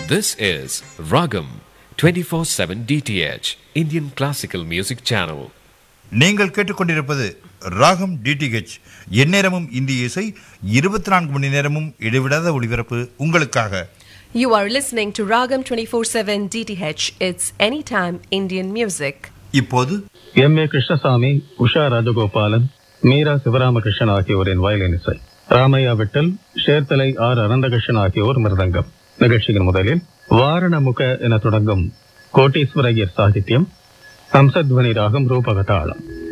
This is Ragam 24/7 DTH Indian Classical Music Channel. நீங்கள் கேட்டுக்கொண்டிருப்பது ராகம் டிடிஹெச் எந்நேரமும் இந்திய இசை இருபத்தி நான்கு மணி நேரமும் இடைவிடாத ஒளிபரப்பு உங்களுக்காக You are listening to Ragam 24/7 DTH. It's anytime Indian music. இப்போது எம் ஏ கிருஷ்ணசாமி உஷா ராஜகோபாலன் மீரா சிவராமகிருஷ்ணன் ஆகியோரின் வயலின் இசை ராமையா விட்டல் ஷேர்தலை ஆர் அனந்தகிருஷ்ணன் ஆகியோர் மிருதங்கம் நிகழ்ச்சியின் முதலில் வாரணமுக என தொடங்கும் கோட்டீஸ்வரய்யர் சாகித்யம் ஹம்சத்வனி ராகம் ரூபகதாளம்